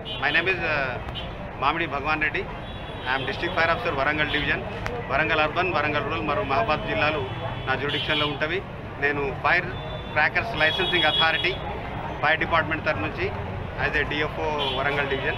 my name is Mamidi Bhagavan Reddy I'm district fire officer Warangal division Warangal urban Warangal rural మరియు మహబాద్ జిల్లాలు నా జ్యూడిక్షన్లో ఉంటవి నేను fire crackers licensing authority fire department తరఫు నుంచి as a DFO Warangal division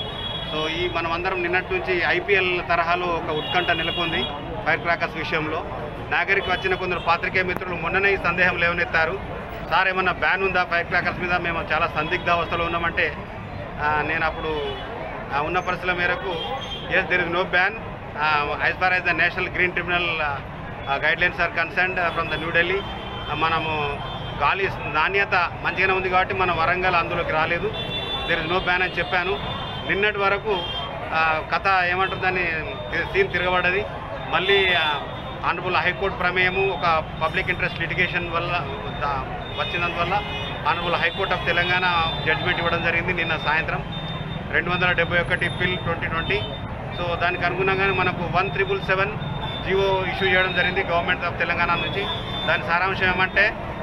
so ఈ మనం అందరం నిన్నటి నుంచి ఐపీఎల్ తరహాలో ఒక ఉత్కంఠ నెలకొంది ఫైర్ క్రాకర్స్ విషయంలో నాగరికి వచ్చిన కొందరు పాత్రికేయ మిత్రులు మొన్ననే ఈ సందేహం లేవనెత్తారు సార్ ఏమన్నా బ్యాన్ ఉందా ఫైర్ క్రాకర్స్ మీద మేము చాలా సందిగ్ధావస్థలో ఉన్నామంటే ఆ, నేను అప్పుడు ఆ, ఉన్న పరిస్థితుల మేరకు yes there is no ban as far as the National Green Tribunal guidelines are concerned from the New Delhi మనము గాలి నాణ్యత మంచిగానే ఉంది కాబట్టి మన వరంగల్ అందులోకి రాలేదు దెర్ ఇస్ నో బ్యాన్ అని చెప్పాను నిన్నటి వరకు ఆ, కథ ఏమంటుందని సీన్ తిరగబడ్డది మళ్ళీ ఆనరబుల్ హైకోర్టు ప్రమేయము ఒక పబ్లిక్ ఇంట్రెస్ట్ లిటిగేషన్ వల్ల దా- వచ్చినందువల్ల honourable high court of Telangana judgement ఇవ్వడం జరిగింది నిన్న సాయంత్రం రెండు వందల డెబ్బై ఒకటి పిల్ ట్వంటీ ట్వంటీ సో దానికి అనుగుణంగానే మనకు one triple seven GO issue చేయడం జరిగింది గవర్నమెంట్ ఆఫ్ తెలంగాణ నుంచి దాని సారాంశం ఏమంటే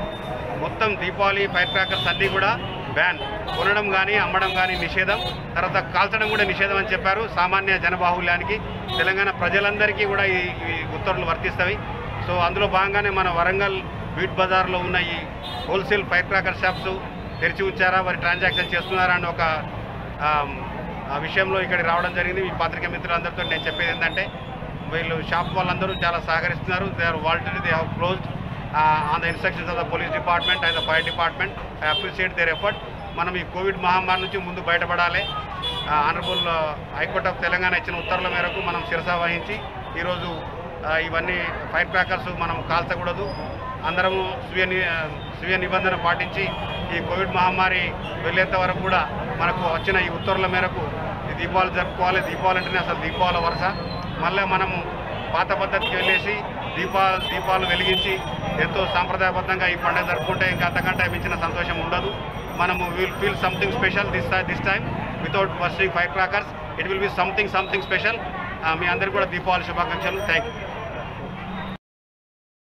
మొత్తం దీపావళి ఫైర్ క్రాకర్స్ అన్నీ కూడా బ్యాన్ కొనడం కానీ అమ్మడం కానీ నిషేధం తర్వాత కాల్చడం కూడా నిషేధం అని చెప్పారు సామాన్య జనబాహుల్యానికి తెలంగాణ ప్రజలందరికీ కూడా ఈ ఈ ఉత్తర్వులు వర్తిస్తవి సో అందులో భాగంగానే మన వరంగల్ బీట్ బజార్లో ఉన్న ఈ హోల్సేల్ ఫైర్ క్రాకర్ షాప్స్ తెరిచి ఉంచారా వారి ట్రాన్సాక్షన్ చేస్తున్నారా అని ఒక ఆమ్, ఆ విషయంలో ఇక్కడికి రావడం జరిగింది ఈ పత్రికా మిత్రులందరితో నేను చెప్పేది ఏంటంటే వీళ్ళు షాప్ వాళ్ళందరూ చాలా సహకరిస్తున్నారు they are voluntary they have closed on the instructions of the police department and the fire department I appreciate their effort మనం ఈ కోవిడ్ మహమ్మారి నుంచి ముందు బయటపడాలి ఆనరబుల్ హైకోర్ట్ ఆఫ్ తెలంగాణ ఇచ్చిన ఉత్తర్వుల మేరకు మనం శిరస వహించి ఈరోజు ఆ, ఇవన్నీ ఫైర్ క్రాకర్స్ మనం కాల్చకూడదు అందరము స్వీయ ని- ఆ, స్వీయ నిబంధన పాటించి ఈ కోవిడ్ మహమ్మారి వెళ్ళేంత వరకు కూడా మనకు వచ్చిన ఈ ఉత్తర్వుల మేరకు ఈ దీపావళి జరుపుకోవాలి దీపావళి అంటేనే అసలు దీపావళి వరుస మళ్ళీ మనము పాత పద్ధతికి వెళ్ళేసి దీపా దీపాలు వెలిగించి ఎంతో సాంప్రదాయబద్ధంగా ఈ పండుగ జరుపుకుంటే ఇంకా అంతకంటే మించిన సంతోషం ఉండదు మనము will feel something special this this time without bursting fire crackers it will be something something special మీ అందరికీ కూడా దీపావళి శుభాకాంక్షలు థ్యాంక్ యూ